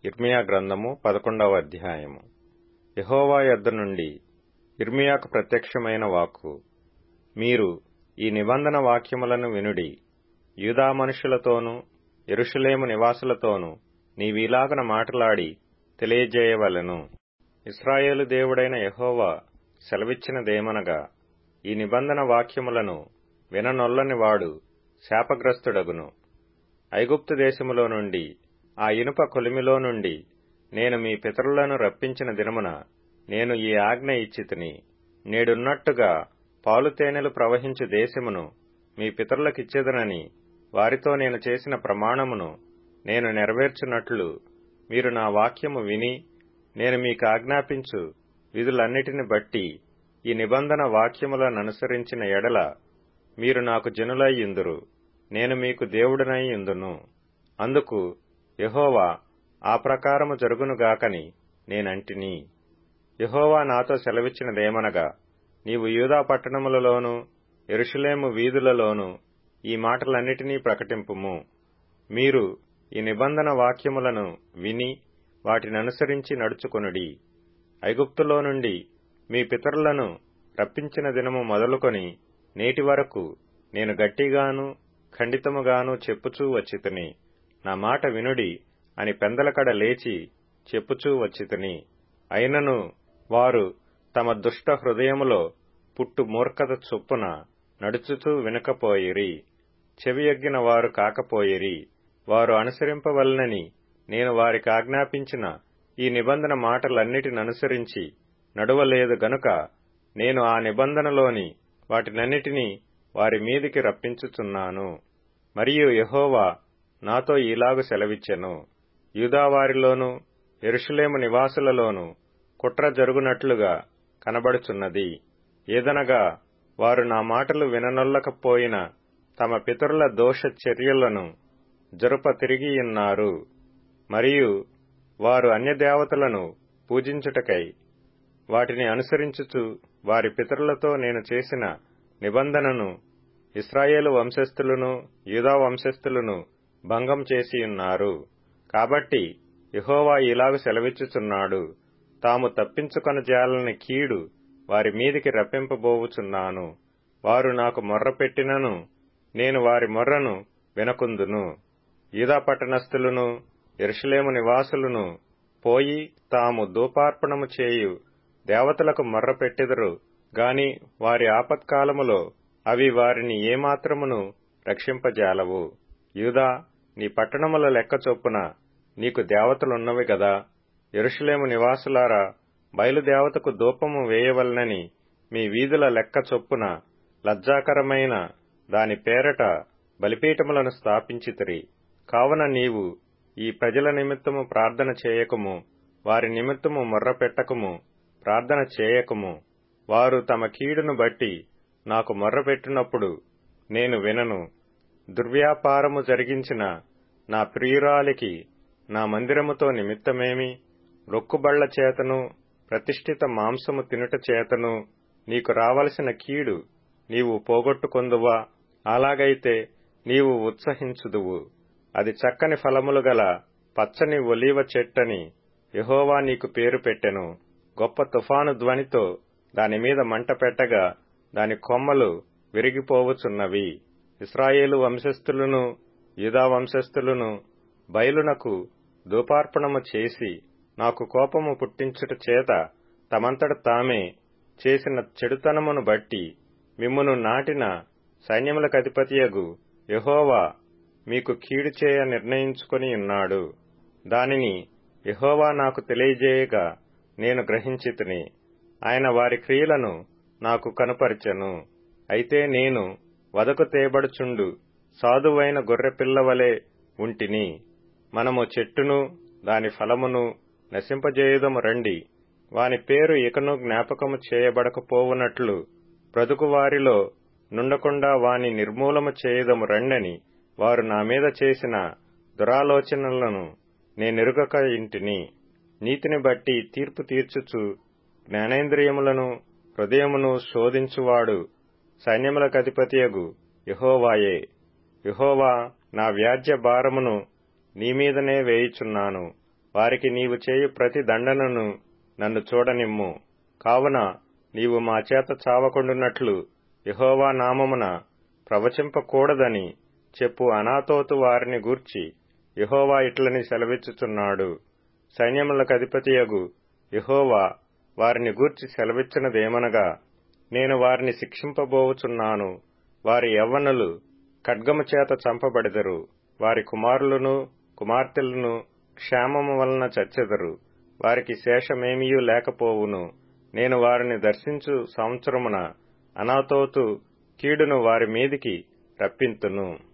ఇర్మియా గ్రంథము పదకొండవ అధ్యాయము యహోవా యొద్ద నుండి ఇర్మియాకు ప్రత్యక్షమైన వాక్కు మీరు ఈ నిబంధన వాక్యములను వినుడి యూదా మనుషులతోనూ యెరూషలేము నివాసులతోనూ నీవీలాగున మాటలాడి తెలియజేయవలెను ఇస్రాయేలు దేవుడైన యహోవా సెలవిచ్చినదేమనగా ఈ నిబంధన వాక్యములను విననొల్లని వాడు శాపగ్రస్తుడగును ఐగుప్తు దేశములో నుండి ఆ ఇనుప కొలిమిలో నుండి నేను మీ పితరులను రప్పించిన దినమున నేను ఈ ఆజ్ఞ ఇచ్చితిని నేడున్నట్టుగా పాలు తేనెలు ప్రవహించు దేశమును మీ పితరులకిచ్చేదనని వారితో నేను చేసిన ప్రమాణమును నేను నెరవేర్చున్నట్లు మీరు నా వాక్యము విని నేను మీకు ఆజ్ఞాపించు విధులన్నిటిని బట్టి ఈ నిబంధన వాక్యములననుసరించిన ఎడల మీరు నాకు జనులై యుందురు నేను మీకు దేవుడనై యుందును అందుకు యహోవా ఆ ప్రకారము జరుగునుగాకని నేనంటిని యహోవా నాతో సెలవిచ్చినదేమనగా నీవు యూదా పట్టణములలోనూ ఎరుషులేము వీధులలోనూ ఈ మాటలన్నిటినీ ప్రకటింపుము మీరు ఈ నిబంధన వాక్యములను విని వాటిననుసరించి నడుచుకొనుడి ఐగుప్తులో నుండి మీ పితరులను రప్పించిన దినము మొదలుకొని నేటి వరకు నేను గట్టిగాను ఖండితముగాను చెప్పుచూ వచ్చితిని నా మాట వినుడి అని పెందలకడ లేచి చెప్పుచూ వచ్చితిని అయినను వారు తమ దుష్ట హృదయములో పుట్టు మూర్ఖత చొప్పున నడుచుతూ వినకపోయిరి చెవియొగ్గిన వారు కాకపోయిరి వారు అనుసరింపవలనని నేను వారికి ఆజ్ఞాపించిన ఈ నిబంధన మాటలన్నిటిననుసరించి నడువలేదు గనుక నేను ఆ నిబంధనలోని వాటినన్నిటినీ వారి మీదికి రప్పించుచున్నాను మరియు యహోవా నాతో ఇలాగు సెలవిచ్చెను యూదావారిలోనూ ఎరుషులేము నివాసులలోనూ కుట్ర జరుగునట్లుగా కనబడుచున్నది ఏదనగా వారు నా మాటలు విననొల్లకపోయిన తమ పితరుల దోష చర్యలను జరుప తిరిగియున్నారు మరియు వారు అన్యదేవతలను పూజించుటకై వాటిని అనుసరించుచు వారి పితరులతో నేను చేసిన నిబంధనను ఇస్రాయేలు వంశస్థులను యూదా వంశస్థులను భంగం చేసియున్నారు కాబట్టి యహోవా ఇలాగు సెలవిచ్చుచున్నాడు తాము తప్పించుకొన జాలని కీడు వారి మీదికి రప్పింపబోవుచున్నాను వారు నాకు మొర్రపెట్టినను నేను వారి మొర్రను వినకుందును యూదా పట్టణస్థులను ఎరుషలేము నివాసులను పోయి తాము ధూపార్పణము చేయు దేవతలకు మొర్రపెట్టెదరు గాని వారి ఆపత్కాలములో అవి వారిని ఏమాత్రమును రక్షింపజాలవు యూదా నీ పట్టణముల లెక్క చొప్పున నీకు దేవతలున్నవి గదా ఎరుషలేము నివాసులారా బయలుదేవతకు దూపము వేయవలనని మీ వీధుల లెక్క చొప్పున లజ్జాకరమైన దాని పేరట బలిపీఠములను స్థాపించితిరి కావున నీవు ఈ ప్రజల నిమిత్తము ప్రార్థన చేయకము వారి నిమిత్తము మొర్రపెట్టకము ప్రార్థన చేయకము వారు తమ కీడును బట్టి నాకు మొర్రపెట్టినప్పుడు నేను వినను దుర్వ్యాపారము జరిగించిన నా ప్రియురాలికి నా మందిరముతో నిమిత్తమేమి రొక్కుబళ్ల చేతను ప్రతిష్ఠిత మాంసము తినుట చేతను నీకు రావలసిన కీడు నీవు పోగొట్టుకొందువా అలాగైతే నీవు ఉత్సహించుదువు అది చక్కని ఫలములు గల పచ్చని ఒలీవ చెట్టని యహోవా నీకు పేరు పెట్టెను గొప్ప తుఫాను ధ్వనితో దానిమీద మంట పెట్టగా దాని కొమ్మలు విరిగిపోవుచున్నవి ఇస్రాయేలు వంశస్థులను యూదా వంశస్థులను బయలునకు ధూపార్పణము చేసి నాకు కోపము పుట్టించుట చేత తమంతట తామే చేసిన చెడుతనమును బట్టి మిమ్మును నాటిన సైన్యములకధిపతియగు యహోవా మీకు కీడు చేయ నిర్ణయించుకొని ఉన్నాడు దానిని యహోవా నాకు తెలియజేయగా నేను గ్రహించితిని ఆయన వారి క్రియలను నాకు కనుపరిచెను అయితే నేను వదకు తేబడుచుండు సాధువైన గొర్రెపిల్లవలే ఉంటిని మనము చెట్టును దాని ఫలమును నశింపజేయుదము రండి వాని పేరు ఇకను జ్ఞాపకము చేయబడకపోవునట్లు బ్రతుకువారిలో నుండకుండా వాని నిర్మూలము చేయదము రండని వారు నా మీద చేసిన దురాలోచనలను నేనెరుగక ఇంటిని నీతిని బట్టి తీర్పు తీర్చుచు జ్ఞానేంద్రియములను హృదయమును శోధించువాడు సైన్యములకధిపతియగు యహోవాయే యహోవా నా వ్యాజ్య భారమును నీమీదనే వేయుచున్నాను వారికి నీవు చేయు ప్రతి దండనను నన్ను చూడనిమ్ము కావున నీవు మా చేత చావకుండునట్లు యహోవా నామమున ప్రవచింపకూడదని చెప్పు అనాతోతు వారిని గూర్చి యహోవా ఇట్లని సెలవిచ్చుచున్నాడు సైన్యములకు అధిపతియగు యహోవా వారిని గూర్చి సెలవిచ్చినదేమనగా నేను వారిని శిక్షింపబోవుచున్నాను వారి యవ్వనులు ఖడ్గము చేత చంపబడెదరు వారి కుమారులను కుమార్తెలను క్షేమము వలన చచ్చెదరు వారికి శేషమేమియూ లేకపోవును నేను వారిని దర్శించు సంవత్సరమున అనాతోతు కీడును వారి మీదికి రప్పింతును